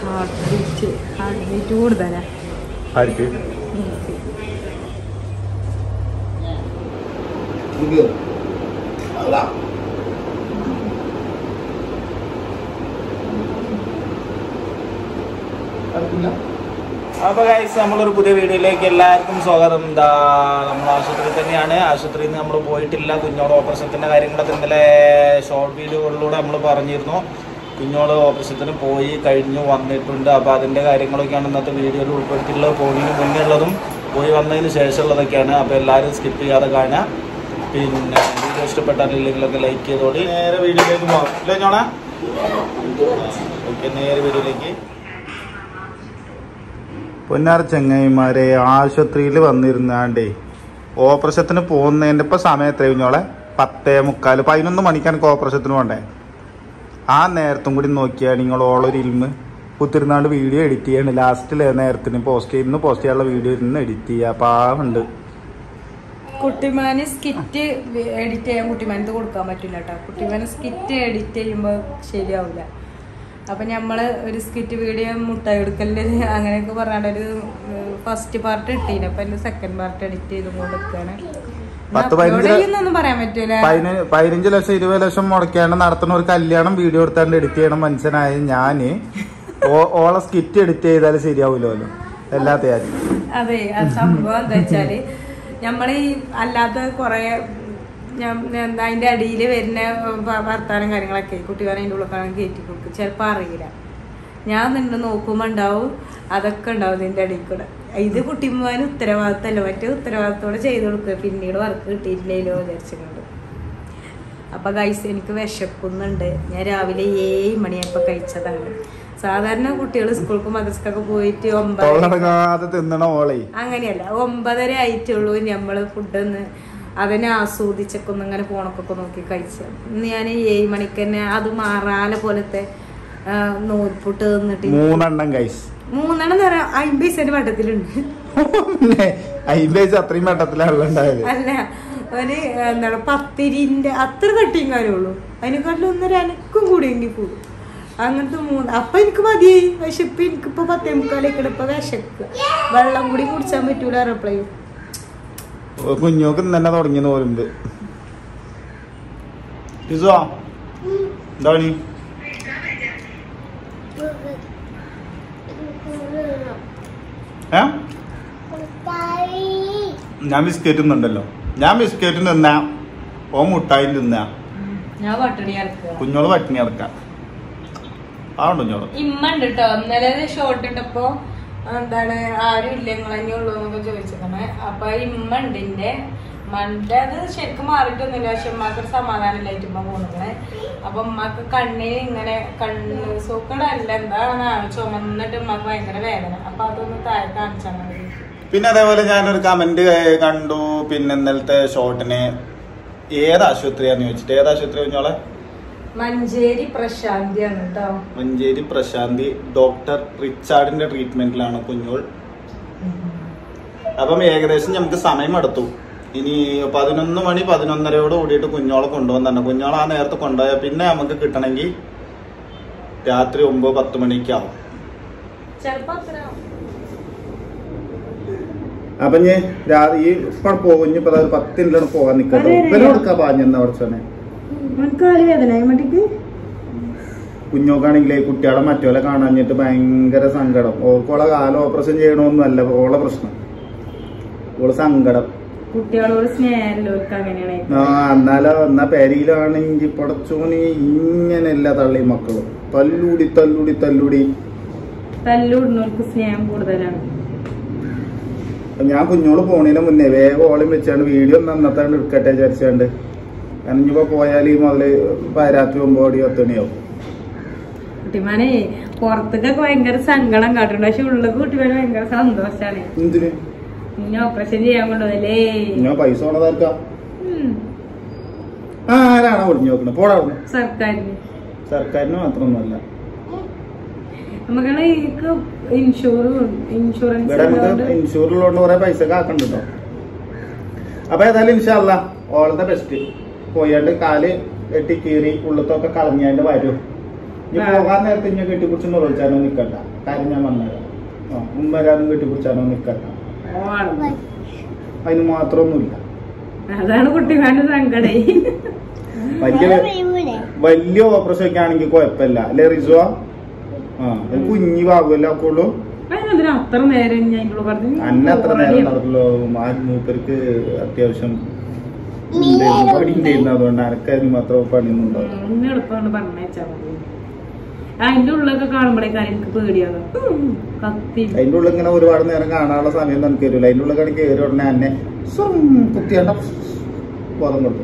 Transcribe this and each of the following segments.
Heart beat heart beat കൂടുതലാ ആർക്ക് എനിക്ക് അപ്പൊ ഗൈസ് നമ്മളൊരു പുതിയ വീഡിയോയിലേക്ക് എല്ലാവർക്കും സ്വാഗതം എന്താ നമ്മൾ ആശുപത്രിയിൽ തന്നെയാണ് ആശുപത്രിയിൽ നിന്ന് നമ്മൾ പോയിട്ടില്ല കുഞ്ഞോട് ഓപ്പറേഷത്തിന്റെ കാര്യങ്ങളൊക്കെ ഇന്നലെ ഷോർട്ട് വീഡിയോകളിലൂടെ നമ്മൾ പറഞ്ഞിരുന്നു കുഞ്ഞോട് ഓപ്പറേഷത്തിന് പോയി കഴിഞ്ഞു വന്നിട്ടുണ്ട് അപ്പോൾ അതിൻ്റെ കാര്യങ്ങളൊക്കെയാണ് ഇന്നത്തെ വീഡിയോയിൽ ഉൾപ്പെടുത്തിയിട്ടുള്ളത് പോകുന്നതിന് മുന്നേ ഉള്ളതും പോയി വന്നതിന് ശേഷമുള്ളതൊക്കെയാണ് അപ്പോൾ എല്ലാവരും സ്കിപ്പ് ചെയ്യാതെ കാണുക പിന്നെ വീഡിയോ ഇഷ്ടപ്പെട്ടാലില്ലെങ്കിലൊക്കെ ലൈക്ക് ചെയ്തോടി നേരെ വീഡിയോയിലേക്ക് പോകാം ഇല്ലേ ഞോളെ ഓക്കെ നേരെ വീഡിയോയിലേക്ക് പൊന്നാർ ചെങ്ങൈമാരെ ആശുപത്രിയിൽ വന്നിരുന്നാണ്ടേ ഓപ്പറേഷത്തിന് പോകുന്നതിൻ്റെ ഇപ്പം സമയം എത്ര കഴിഞ്ഞോളെ പത്തേ മുക്കാൽ പതിനൊന്ന് മണിക്കാണ് എനിക്ക് ഓപ്പറേഷത്തിന് പോണ്ടേ ആ നേരത്തും കൂടി നോക്കിയാൽ നിങ്ങൾ ഓളൊരു ഇൽമ് കുത്തിരുന്നാണ്ട് വീഡിയോ എഡിറ്റ് ചെയ്യാണ് ലാസ്റ്റിൽ നേരത്തിന് പോസ്റ്റ് ചെയ്യുന്ന പോസ്റ്റ് ചെയ്യാനുള്ള വീഡിയോ ഇരുന്ന് എഡിറ്റ് ചെയ്യുക പാവുണ്ട് കുട്ടിമാന് സ്കിറ്റ് എഡിറ്റ് ചെയ്യാൻ കുട്ടിമാനത്ത് കൊടുക്കാൻ പറ്റില്ല കേട്ടോ കുട്ടിമാന് സ്കിറ്റ് എഡിറ്റ് ചെയ്യുമ്പോൾ ശരിയാവില്ല അപ്പൊ നമ്മള് ഒരു സ്കിറ്റ് വീഡിയോ മുട്ടായി എടുക്കല് അങ്ങനെയൊക്കെ പറഞ്ഞാണ്ട് ഒരു ഫസ്റ്റ് പാർട്ട് ഇട്ടീന് അപ്പൊ എന്റെ സെക്കൻഡ് പാർട്ട് എഡിറ്റ് ചെയ്ത് കൊടുക്കാണ് പത്ത് പതിനഞ്ച് ഒന്നും പറയാൻ പറ്റൂല പതിന- പതിനഞ്ച് ലക്ഷം ഇരുപത് ലക്ഷം മുടക്കാണ്ട് നടത്തുന്ന ഒരു കല്യാണം വീഡിയോ എടുത്താണ്ട് എഡിറ്റ് ചെയ്യണം മനുഷ്യനായ ഞാന് ഓ- ഓളെ സ്കിറ്റ് എഡിറ്റ് ചെയ്താൽ ശരിയാവില്ലല്ലോ എല്ലാത്ത കാര്യം അതെ ആ സംഭവം എന്താ വെച്ചാല് നമ്മള് ഈ അല്ലാത്ത കൊറേ ഞം- എന്താ അതിന്റെ അടിയിൽ വരുന്ന വ- വർത്താനം കാര്യങ്ങളൊക്കെ കുട്ടികളെ അതിന്റെ ഉള്ളിൽ കയറ്റി കൊടുക്കും ചിലപ്പോ അറിയില്ല ഞാൻ നിന്ന് നോക്കുമ്പോ ഉണ്ടാവും അതൊക്കെ ഉണ്ടാവും ഇതിന്റെ അടിയിൽ കൂടെ ഇത് കുട്ടിമാന് ഉത്തരവാദിത്തമല്ല മറ്റേ ഉത്തരവാദിത്തോടെ ചെയ്ത് കൊടുക്കുക പിന്നീട് വർക്ക് കിട്ടിയിട്ടില്ലല്ലോ വിചാരിച്ചുകൊണ്ട് അപ്പൊ ഗൈസ് എനിക്ക് വിശക്കുന്നുണ്ട് ഞാൻ രാവിലെ ഏഴ് മണിയായപ്പോ കഴിച്ചതാണ് സാധാരണ കുട്ടികൾ സ്കൂൾക്ക് മദ്രസക്കൊക്കെ പോയിട്ട് ഒമ്പത് തൊള്ളടങ്ങാതെ തിന്നണ ഓളെ അങ്ങനെയല്ല ഒമ്പതര ആയിട്ടുള്ളൂ നമ്മള് ഫുഡ് ഒന്ന് അതിനെ ആസ്വദിച്ചൊക്കെ ഒന്ന് ഇങ്ങനെ ഫോണൊക്കെ നോക്കി കഴിച്ചു ഇന്ന് ഞാൻ ഏഴ് മണിക്ക് തന്നെ അത് മാറാല പോലത്തെ ആ, നൂൽപുട്ട് തിന്നിട്ട് മൂന്നെണ്ണം കൈസ് മൂന്നെണ്ണം തരാം അമ്പത് സെന്റ് വട്ടത്തിലുണ്ട് അയിമ്പേജ് അത്രയും വട്ടത്തിലാണല്ലോ ഉണ്ടായത് അല്ല ഒരു എന്താണ് പത്തിരിന്റെ അത്ര കട്ടിയും കാര്യമുള്ളൂ അതിനെക്കാട്ടിലും ഒന്നര അനക്കും കൂടി എങ്കിൽ കൂടും അങ്ങനത്തെ മൂന്ന് അപ്പൊ എനിക്ക് മതിയായി പക്ഷെ ഇപ്പൊ എനിക്കിപ്പോ പത്തേ മുക്കാലേക്കിടെ ഇപ്പൊ വിശക്ക് വെള്ളം കൂടി കുടിച്ചാൻ പറ്റൂല അറിയപ്പോഴേ കുഞ്ഞോക്ക് തന്നെ തുടങ്ങി നോലുമ്പ് ഇസോ എന്താ പണി ഏ ഞാൻ ബിസ്ക്കറ്റ് തിന്നുണ്ടല്ലോ ഞാൻ ബിസ്ക്കറ്റ് തിന്നാ ഓ മുട്ടായി തിന്നാ ഞാൻ പട്ടിണി ഇറക്കുക കുഞ്ഞോള് പട്ടിണി കിടക്കാം ആവുണ്ടോ കുഞ്ഞോള് ഇമ്മ ഉണ്ട് കേട്ടോ ഇന്നലെ ഷോർട്ട് ഇട്ടപ്പോ എന്താണ് ആരും ഇല്ല നിങ്ങളെന്നെ ഉള്ളൂ എന്നൊക്കെ ചോദിച്ചതാണ് അപ്പൊ ഇമ്മ ഉണ്ട് എന്റെ മണ്ട അത് ശരിക്കും മാറിയിട്ടൊന്നുമില്ല പക്ഷെ ഉമ്മാക്ക് ഒരു സമാധാനമില്ലായിട്ട് ഉമ്മ പോകുന്നത് അപ്പൊ ഉമ്മാക്ക് കണ്ണിന് ഇങ്ങനെ കണ്ണ് സൂക്കടല്ല എന്താണ് ചുമന്നിട്ട് ഉമ്മാക്ക് ഭയങ്കര വേദന അപ്പൊ അതൊന്ന് താഴെ കാണിച്ചാൽ മതി പിന്നെ അതേപോലെ ഞാനൊരു കമന്റ് കണ്ടു പിന്നെ ഇന്നലത്തെ ഷോട്ടിന് ഏത് ആശുപത്രിയാന്ന് ചോദിച്ചിട്ട് ഏത് ആശുപത്രി കുഞ്ഞോളെ മഞ്ചേരി പ്രശാന്തിയാണ് കേട്ടോ മഞ്ചേരി പ്രശാന്തി ഡോക്ടർ റിച്ചാർഡിന്റെ ട്രീറ്റ്മെന്റിലാണ് കുഞ്ഞോൾ അപ്പം ഏകദേശം നമുക്ക് സമയം എടുത്തു ഇനി പതിനൊന്ന് മണി പതിനൊന്നരയോട് കൂടിയിട്ട് കുഞ്ഞോളെ കൊണ്ടുവന്നിട്ടുണ്ട് കുഞ്ഞോളെ ആ നേരത്തെ കൊണ്ടുപോയാൽ പിന്നെ നമുക്ക് കിട്ടണമെങ്കിൽ രാത്രി ഒമ്പത് പത്ത് മണിക്ക് ആവും ചെലപ്പോ അത്ര അപ്പൊ ഞാൻ ഈ ഇപ്പോൾ പോകും ഇനിയിപ്പോ ഒരു പത്തിനിലാണ് പോകാൻ നിൽക്കട്ടോ അതെ, അതെ. ഇവനോടുക്കാ പാഞ്ഞെന്നാ കുറച്ചോനെ കാല് വേദന മട്ടിക്ക് കുഞ്ഞോക്കാണെങ്കിലേ കുട്ടികളെ മറ്റോലെ കാണാഞ്ഞിട്ട് ഭയങ്കര സങ്കടം ഓൾക്കോളെ കാലം ഓപ്പറേഷൻ ചെയ്യണമെന്നും അല്ല ഓളെ പ്രശ്നം ഓള് സങ്കടം കുട്ടികളോട് സ്നേഹമല്ലോ അങ്ങനെയാണ് ആ എന്നാലോ എന്നാ പെരിയിലാണെങ്കിൽ പടച്ചോന് ഇങ്ങനെയല്ല തള്ളി മക്കളും തല്ലൂടി തല്ലൂടി തല്ലൂടി തല്ലൂടുന്നവർക്ക് സ്നേഹം കൂടുതലാണ് ഞാൻ കുഞ്ഞോള് പോണതിന് മുന്നേ വേഗം ഓളം വെച്ചാണ്ട് വീഡിയോ നന്നത്തെ എടുക്കട്ടെ വിചാരിച്ചാണ്ട് കാരണം ഇനിയിപ്പോ പോയാൽ ഈ മുതല് പ- രാത്രി ഒമ്പത് മണി പത്ത് മണിയാവും കുട്ടിമാനെ പുറത്തൊക്കെ ഭയങ്കര സങ്കടം കാട്ടുന്നുണ്ട് പക്ഷെ ഉള്ളത് കുട്ടിമാന് ഭയങ്കര സന്തോഷാണ് എന്തിന് ഇനി ഓപ്പറേഷൻ ചെയ്യാൻ കൊണ്ടുപോകല്ലേ ഞാൻ പൈസ കൊണ്ടതാർക്കാ ആ ആരാണോ ഒളിഞ്ഞു നോക്കുന്നത് പോടാ അവിടുന്ന്. സർക്കാരിന് സർക്കാരിന് മാത്രമൊന്നുമല്ല നമുക്കാണ് ഇൻഷൂർ ഇൻഷുറൻസ് ഇവിടെ നമുക്ക് ഇൻഷൂറിലുള്ളതുകൊണ്ട് കുറെ പൈസ കാക്കണ്ട കേട്ടോ അപ്പൊ ഏതായാലും ഇൻഷാല്ല ഓൾ ദ ബെസ്റ്റ് പോയാണ്ട് കാല് വെട്ടി കീറി ഉള്ളത്തൊക്കെ കളഞ്ഞാണ്ട് വരും ഇനി പോകാൻ നേരത്തെ ഇനി കെട്ടിപ്പിടിച്ച് നിറവിച്ചാനോ നിക്കണ്ട കാര്യം ഞാൻ വന്നേരാം ആ ഉമ്മരാനും കെട്ടിപ്പിടിച്ചാനോ നിക്കണ്ട ഓണം അതിന് മാത്രമൊന്നുമില്ല അതാണ് കുട്ടിമാരുടെ സങ്കടേ വലിയ വലിയ ഓപ്പറേഷൻ ഒക്കെ ആണെങ്കിൽ കുഴപ്പമില്ല അല്ലേ റിസുവ ആ ഒരു കുഞ്ഞി ഭാഗമല്ലേ ഒക്കെ ഉള്ളൂ അതിനെന്തിനാ അത്ര നേരം ഞാൻ ഇതിലൂടെ പറഞ്ഞു അന്ന അത്ര നേരം നടക്കുള്ളൂ ആ മൂപ്പർക്ക് അത്യാവശ്യം ഉണ്ടായിരുന്നു, പണി ഉണ്ടായിരുന്നു അതുകൊണ്ട് അനക്കതിന് മാത്രം പണിയൊന്നും ഉണ്ടാവും ഇന്ന് എളുപ്പമാണ് പറഞ്ഞേച്ചാ മതി അതിന്റെ ഉള്ളൊക്കെ കാണുമ്പോഴേക്കാണ് എനിക്ക് പേടിയാകും ഉം, കത്തി അതിന്റെ ഉള്ളിൽ ഇങ്ങനെ ഒരുപാട് നേരം കാണാനുള്ള സമയം നമുക്ക് തരില്ല അതിന്റെ ഉള്ളിൽ കണക്ക് കയറി ഉടനെ എന്നെ സും കുത്തിയണ്ട ബോധം കൊടുത്തു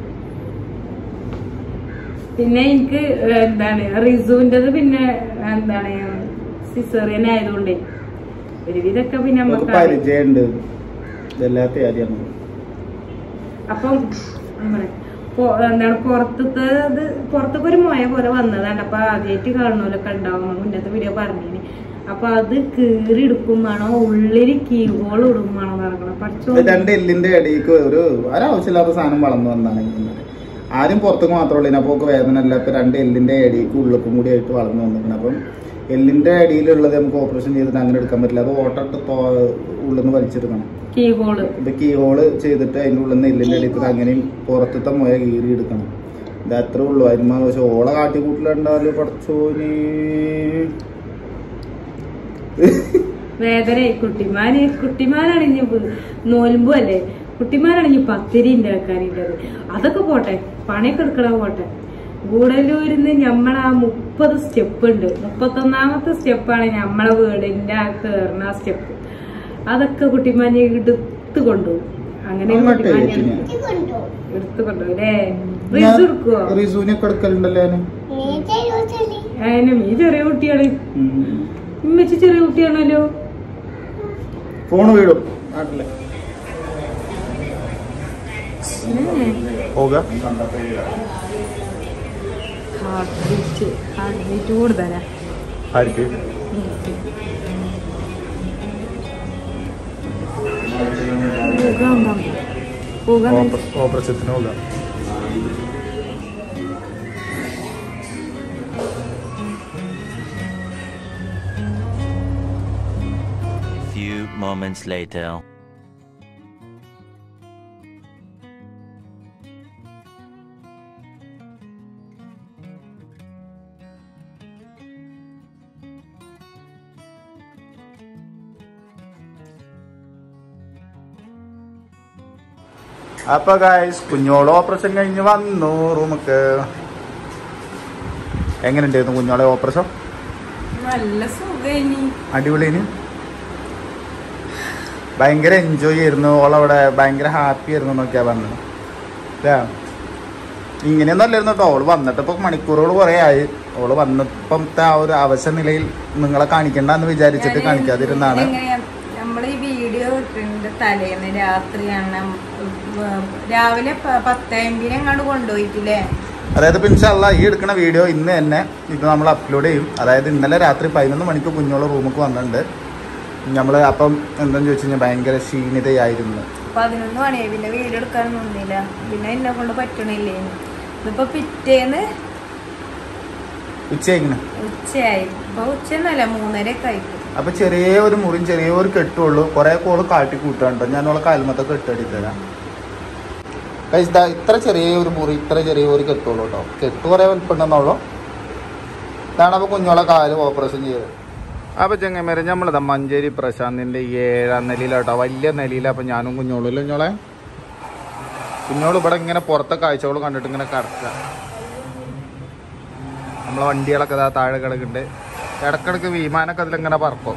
പിന്നെ എനിക്ക് എന്താണ് റിസുവിൻ്റെത് പിന്നെ എന്താണ് സിസേറിയൻ ആയതുകൊണ്ടേ ഒരുവിധമൊക്കെ പിന്നെ നമുക്ക് നമുക്ക് അറിയാം. പരിചയമുണ്ട് ഇതെല്ലാത്ത കാര്യമാണ് അപ്പം എന്താ പറയാ, പൊ- എന്താണ് പുറത്തത്തെ ഇത് പുറത്തൊക്കെ ഒരു മൊയ പോലെ വന്നതാണ് അപ്പൊ ആദ്യമായിട്ട് കാണുന്നവരൊക്കെ ഉണ്ടാവും മുന്നത്തെ വീഡിയോ പറഞ്ഞിന് അപ്പൊ അത് കീറി എടുക്കും വേണോ ഉള്ളിൽ കീഹോൾ ഇടും വേണോ നടക്കണം പഠിച്ചോ ഇത് രണ്ട് എല്ലിന്റെ ഇടയ്ക്ക് ഒരു ഒരാവശ്യമില്ലാത്ത സാധനം വളർന്നു വന്നാണ് ഇങ്ങനെ ആരും പുറത്തേക്ക് മാത്രമേ ഉള്ളൂ അപ്പോൾ വേദന ഇല്ലാത്ത രണ്ട് എല്ലിന്റെ ഇടയ്ക്ക് ഉള്ളിക്കും കൂടി ആയിട്ട് വളർന്നു വന്നിരിക്കണം അപ്പം എല്ലിന്റെ അടിയിലുള്ളത് നമുക്ക് ഓപ്പറേഷൻ ചെയ്തിട്ട് അങ്ങനെ എടുക്കാൻ പറ്റില്ല അത് ഓട്ടിട്ട് ഉള്ളിൽ നിന്ന് വലിച്ചെടുക്കണം കീഹോള് ഇത് കീ ഹോള് ചെയ്തിട്ട് അതിൻ്റെ ഉള്ളിൽ നിന്ന് എല്ലിന്റെ അടിയിൽ അങ്ങനെയും പുറത്തത്തെ മുയ കീറി എടുക്കണം ഇത് അത്രേ ഉള്ളൂ അതിന് പക്ഷെ ഓള കാട്ടിക്കൂട്ടിലുണ്ടാവില്ല പഠിച്ചോന് വേദന കുട്ടിമാന് കുട്ടിമാനാണ് ഇനി നോലുമ്പോ അല്ലേ കുട്ടിമാനാണ് ഇനി പത്തിരി ഉണ്ടാക്കാനുള്ളത് അതൊക്കെ പോട്ടെ പണിയൊക്കെ എടുക്കണ പോട്ടെ ഗൂഡല്ലൂരിന്ന് ഞമ്മളെ ആ മുപ്പത് സ്റ്റെപ്പ് ഉണ്ട് മുപ്പത്തൊന്നാമത്തെ സ്റ്റെപ്പാണ് ഞമ്മളെ വീടിന്റെ ആ കേറുന്ന സ്റ്റെപ്പ് അതൊക്കെ കുട്ടിമാനി എടുത്ത് കൊണ്ടുപോകും അങ്ങനെ അങ്ങോട്ട് കുട്ടിമാനി ഏറ്റിന്. എടുത്ത് കൊണ്ടുപോകും അല്ലേ റിസ് എടുക്കുവോ റിസൂനൊക്കെ എടുക്കലുണ്ടല്ലോ ഞാന് അതിനും ഈ ചെറിയ കുട്ടിയാണ് ഉം. ഉമ്മച്ചി ചെറിയ കുട്ടിയാണല്ലോ ഫോണ് വീടും നാട്ടില് പോക ഹാർട്ട് ബീറ്റ് ഹാർട്ട് ബീറ്റ് കൂടുതലാ ആർക്ക് പോകാൻ പോകാൻ ഓപ്പറേഷത്തിന് പോകാം Few moments later. അപ്പൊ ഗായ്സ് കുഞ്ഞോളെ ഓപ്പറേഷൻ കഴിഞ്ഞ് വന്നു റൂമക്ക് എങ്ങനെയുണ്ടായിരുന്നു കുഞ്ഞോളെ ഓപ്പറേഷൻ നല്ല സുഖേനി അടിപൊളിന് ഭയങ്കര എൻജോയ് ചെയ്തിരുന്നു ഓളവിടെ ഭയങ്കര ഹാപ്പി ആയിരുന്നു എന്നൊക്കെയാ പറഞ്ഞത് അല്ലേ ഇങ്ങനെയൊന്നും അല്ലായിരുന്നു കേട്ടോ ഓള് വന്നിട്ട് ഇപ്പൊ മണിക്കൂറുകൾ കുറെ ആയി ഓള് വന്നപ്പോഴത്തെ ആ ഒരു അവശ നിലയിൽ നിങ്ങളെ കാണിക്കണ്ട എന്ന് വിചാരിച്ചിട്ട് കാണിക്കാതിരുന്നാണ് നമ്മൾ ഈ വീഡിയോ ഇട്ടിട്ടുണ്ട് തലേന്ന് രാത്രിയാണ് നം- വ- രാവിലെ പ- പത്ത് എമ്പിനെ അങ്ങോട്ട് കൊണ്ടുപോയിട്ടില്ലേ അതായത് ഇപ്പൊ ഇൻഷാല്ല ഈ എടുക്കുന്ന വീഡിയോ ഇന്ന് തന്നെ ഇത് നമ്മൾ അപ്ലോഡ് ചെയ്യും അതായത് ഇന്നലെ രാത്രി പതിനൊന്ന് മണിക്ക് കുഞ്ഞോള് റൂമിക്ക് വന്നിട്ടുണ്ട് നമ്മൾ അപ്പം എന്താന്ന് ചോദിച്ചു കഴിഞ്ഞാൽ ഭയങ്കര ക്ഷീണിതയായിരുന്നു പതിനൊന്ന് മണിയായി പിന്നെ വീഡിയോ എടുക്കാൻ നിന്നില്ല പിന്നെ എന്നെ കൊണ്ട് പറ്റണില്ലേ ഇതിപ്പോ പിറ്റേന്ന് ഉച്ചയിങ്ങനെ ഉച്ചയായി ഇപ്പൊ ഉച്ചയൊന്നല്ല മൂന്നരയൊക്കെ ആയിക്കും അപ്പൊ ചെറിയ ഒരു മുറിയും ചെറിയ ഒരു കെട്ടുള്ളൂ കുറെ കോള് കാട്ടി കൂട്ടാണ്ട് ഞാൻ ഓളെ കാൽമത്തെ കെട്ടടി തരാം Guys, ദാ ഇത്ര ചെറിയ ഒരു മുറി ഇത്ര ചെറിയ ഒരു കെട്ടുള്ളൂ കേട്ടോ കെട്ട് കുറെ വലിപ്പുണ്ടെന്നുള്ളൂ ഇതാണ് അപ്പൊ കുഞ്ഞോളെ കാല് ഓപ്പറേഷൻ ചെയ്തത് അപ്പൊ ചെങ്ങന്മാരെ നമ്മളിതാ മഞ്ചേരി പ്രശാന്തിന്റെ ഏഴാം നിലയിലാട്ടോ വലിയ നിലയില അപ്പൊ ഞാനും കുഞ്ഞോളും ഇല്ല കുഞ്ഞോളെ കുഞ്ഞോള് ഇവിടെ ഇങ്ങനെ പുറത്തെ കാഴ്ചകൾ കണ്ടിട്ട് ഇങ്ങനെ കടക്കുക നമ്മളെ വണ്ടികളൊക്കെ ഇതാ താഴെ കിടക്കുന്നുണ്ട് ഇടക്കിടക്ക് വിമാനൊക്കെ അതിലിങ്ങനെ പറക്കും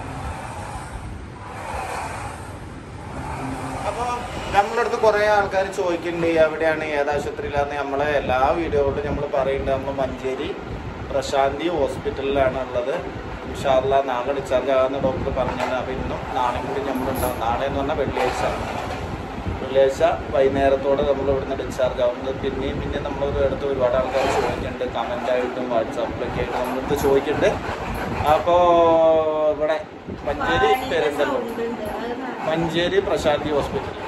അപ്പോൾ നമ്മുടെ അടുത്ത് കുറേ ആൾക്കാർ ചോദിക്കുന്നുണ്ട് എവിടെയാണ് ഏത് ആശുപത്രിയിലാന്ന് നമ്മളെ എല്ലാ വീഡിയോയിലും നമ്മൾ പറയുന്നുണ്ട് നമ്മൾ മഞ്ചേരി പ്രശാന്തി ഹോസ്പിറ്റലിലാണ് ഉള്ളത് ഇൻഷാല്ല നാളെ ഡിസ്ചാർജ് ആകാമെന്ന് ഡോക്ടർ പറഞ്ഞിട്ടുണ്ട് അപ്പോൾ ഇന്നും നാളെയും കൂടി നമ്മളുണ്ടാവും നാളെ എന്ന് പറഞ്ഞാൽ വെള്ളിയാഴ്ച വെള്ളിയാഴ്ച വൈകുന്നേരത്തോടെ നമ്മൾ ഇവിടുന്ന് ഡിസ്ചാർജ് ആവുന്നത് പിന്നെയും പിന്നെ നമ്മൾ അടുത്ത് ഒരുപാട് ആൾക്കാർ ചോദിക്കുന്നുണ്ട് കമൻ്റ് ആയിട്ടും വാട്സാപ്പിലൊക്കെ ആയിട്ട് നമ്മളടുത്ത് ചോദിക്കുന്നുണ്ട് അപ്പോൾ ഇവിടെ മഞ്ചേരി പെരുന്തല്ലൂർ മഞ്ചേരി പ്രശാന്തി ഹോസ്പിറ്റൽ